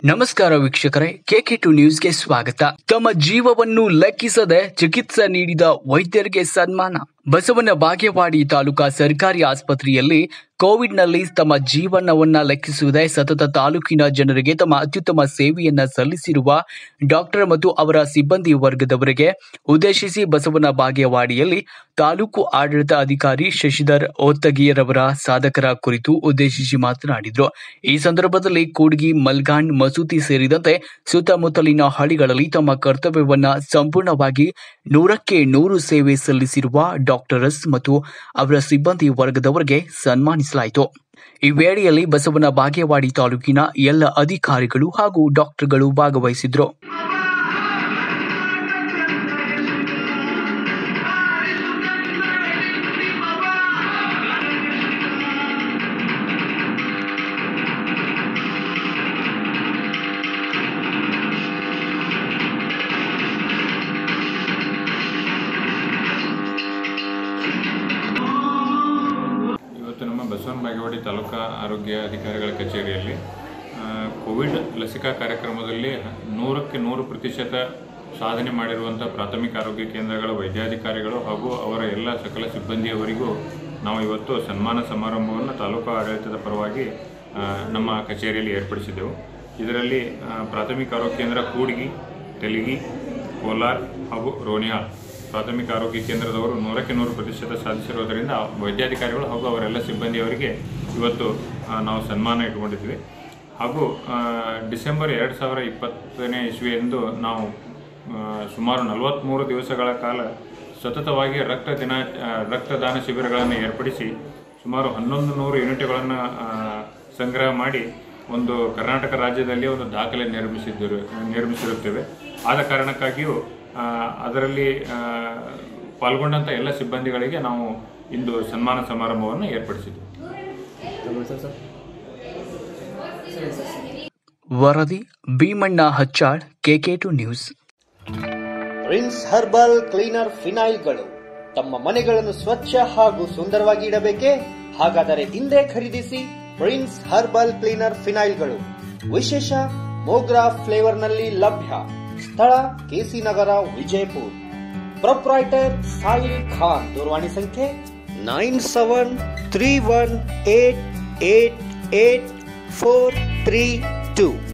ನಮಸ್ಕಾರ ವೀಕ್ಷಕರೇ K K to ನ್ಯೂಸ್ಗೆ ಸ್ವಾಗತ ತಮ್ಮ ಜೀವವನ್ನು ಲೆಕ್ಕಿಸದೆ ಚಿಕಿತ್ಸೆ ನೀಡಿದ ವೈದ್ಯರಿಗೆ ಸನ್ಮಾನ ಬಸವನ ಬಾಗೇವಾಡಿ ತಾಲೂಕಾ ಸರ್ಕಾರಿ ಆಸ್ಪತ್ರೆಯಲ್ಲಿ ಕೋವಿಡ್ನಲ್ಲಿ ತಮ್ಮ ಜೀವನವನ್ನ ಲೆಕ್ಕಿಸುವುದೇ ಸತತ ತಾಲೂಕಿನ ಜನರಿಗೆ ತಮ್ಮ ಅತ್ಯುತ್ತಮ ಸೇವೆಯನ್ನ ಸಲ್ಲಿಸಿರುವ ಡಾಕ್ಟರ್ ಮತ್ತು ಅವರ ಸಿಬ್ಬಂದಿ ವರ್ಗದವರಿಗೆ ಉದ್ದೇಶಿಸಿ ಬಸವನ ಬಾಗೇವಾಡಿಯಲ್ಲಿ ತಾಲೂಕು ಆಡಳಿತ ಅಧಿಕಾರಿ ಶಶಿಧರ್ ಓತ್ತಗಿಯರವರ ಸಾಧಕರ ಕುರಿತು ಉದ್ದೇಶಿಸಿ ಮಾತನಾಡಿದರು ಈ ಸಂದರ್ಭದಲ್ಲಿ ಕೂಡ್ಗಿ ಮಲ್ಗಾಣ್ ಮಸೂತಿ ಸೇರಿದಂತೆ ಸುತ್ತಮುತ್ತಲಿನ ಹಳ್ಳಿಗಳಲ್ಲಿ ತಮ್ಮ ಕರ್ತವ್ಯವನ್ನ ಸಂಪೂರ್ಣವಾಗಿ ನೂರಕ್ಕೆ ನೂರು ಸೇವೆ ಸಲ್ಲಿಸಿರುವ ಡಾಕ್ಟರ್ಸ್ ಮತ್ತು ಅವರ ಸಿಬ್ಬಂದಿ ವರ್ಗದವರಿಗೆ ಸನ್ಮಾನಿಸಲಾಯಿತು ಈ ವೇಳೆಯಲ್ಲಿ ಬಸವನ ಬಾಗೇವಾಡಿ ತಾಲೂಕಿನ ಎಲ್ಲ ಅಧಿಕಾರಿಗಳು ಹಾಗೂ ಡಾಕ್ಟರ್ಗಳು ಭಾಗವಹಿಸಿದ್ರು ಇವತ್ತು ನಮ್ಮ ಬಸವನ ಬಾಗೇವಾಡಿ ತಾಲೂಕಾ ಆರೋಗ್ಯ ಅಧಿಕಾರಿಗಳ ಕಚೇರಿಯಲ್ಲಿ ಆ, ಕೋವಿಡ್ ಲಸಿಕಾ ಕಾರ್ಯಕ್ರಮದಲ್ಲಿ ನೂರಕ್ಕೆ ನೂರು ಪ್ರತಿಶತ ಸಾಧನೆ ಮಾಡಿರುವಂಥ ಪ್ರಾಥಮಿಕ ಆರೋಗ್ಯ ಕೇಂದ್ರಗಳ ವೈದ್ಯಾಧಿಕಾರಿಗಳು ಹಾಗೂ ಅವರ ಎಲ್ಲ ಸಕಲ ಸಿಬ್ಬಂದಿಯವರಿಗೂ ನಾವು ಇವತ್ತು ಸನ್ಮಾನ ಸಮಾರಂಭವನ್ನು ತಾಲೂಕು ಆಡಳಿತದ ಪರವಾಗಿ ಆ, ನಮ್ಮ ಕಚೇರಿಯಲ್ಲಿ ಏರ್ಪಡಿಸಿದ್ದೆವು ಇದರಲ್ಲಿ ಆ, ಪ್ರಾಥಮಿಕ ಆರೋಗ್ಯ ಕೇಂದ್ರ ಕೂಡ್ಗಿ ತೆಲಿಗಿ ಕೋಲಾರ್ ಹಾಗೂ ರೋಣಿಯಾಳ್ ಪ್ರಾಥಮಿಕ ಆರೋಗ್ಯ ಕೇಂದ್ರದವರು ನೂರಕ್ಕೆ ನೂರು ಪ್ರತಿಶತ ಸಾಧಿಸಿರುವುದರಿಂದ ವೈದ್ಯಾಧಿಕಾರಿಗಳು ಹಾಗೂ ಅವರೆಲ್ಲ ಸಿಬ್ಬಂದಿಯವರಿಗೆ ಇವತ್ತು ಆ, ನಾವು ಸನ್ಮಾನ ಇಟ್ಕೊಂಡಿದ್ವಿ ಹಾಗೂ ಆ, ಡಿಸೆಂಬರ್ ಎರಡು ಸಾವಿರ ಇಪ್ಪತ್ತನೇ ಇಸ್ವಿಯಂದು ನಾವು ಆ, ಸುಮಾರು ನಲವತ್ತ್ಮೂರು ದಿವಸಗಳ ಕಾಲ ಸತತವಾಗಿ ರಕ್ತ ದಿನ ಆ, ರಕ್ತದಾನ ಶಿಬಿರಗಳನ್ನು ಏರ್ಪಡಿಸಿ ಸುಮಾರು ಹನ್ನೊಂದು ನೂರು ಯೂನಿಟ್ಗಳನ್ನು ಆ, ಸಂಗ್ರಹ ಮಾಡಿ ಒಂದು ಕರ್ನಾಟಕ ರಾಜ್ಯದಲ್ಲಿ ಒಂದು ದಾಖಲೆ ನಿರ್ಮಿಸಿದ್ದರು ನಿರ್ಮಿಸಿರುತ್ತೇವೆ ಆದ ಕಾರಣಕ್ಕಾಗಿಯೂ ಆ, ಅದರಲ್ಲಿ ಆ, ಪಾಲ್ಗೊಂಡಂಥ ಎಲ್ಲ ಸಿಬ್ಬಂದಿಗಳಿಗೆ ನಾವು ಇಂದು ಸನ್ಮಾನ ಸಮಾರಂಭವನ್ನು ಏರ್ಪಡಿಸಿದ್ವಿ ವರದಿ Bhimanna Hachchal KK two news prince herbal cleaner ಫಿನೈಲ್ಗಳು ತಮ್ಮ ಮನೆಗಳನ್ನು ಸ್ವಚ್ಛ ಹಾಗೂ ಸುಂದರವಾಗಿ ಇಡಬೇಕೆ ಹಾಗಾದರೆ ಹಿಂದೆ ಖರೀದಿಸಿ ಪ್ರಿನ್ಸ್ ಹರ್ಬಲ್ ಕ್ಲೀನರ್ ಫಿನೈಲ್ಗಳು ವಿಶೇಷ ಮೋಗ್ರಾ ಫ್ಲೇವರ್ ನಲ್ಲಿ ಲಭ್ಯ ಸ್ಥಳ ಕೆಸಿ ನಗರ ವಿಜಯಪುರ ಪ್ರೊಪ್ರೈಟರ್ ಸಾಯಿಲ್ ಖಾನ್ ದೂರವಾಣಿ ಸಂಖ್ಯೆ nine seven three one eight eight eight four three two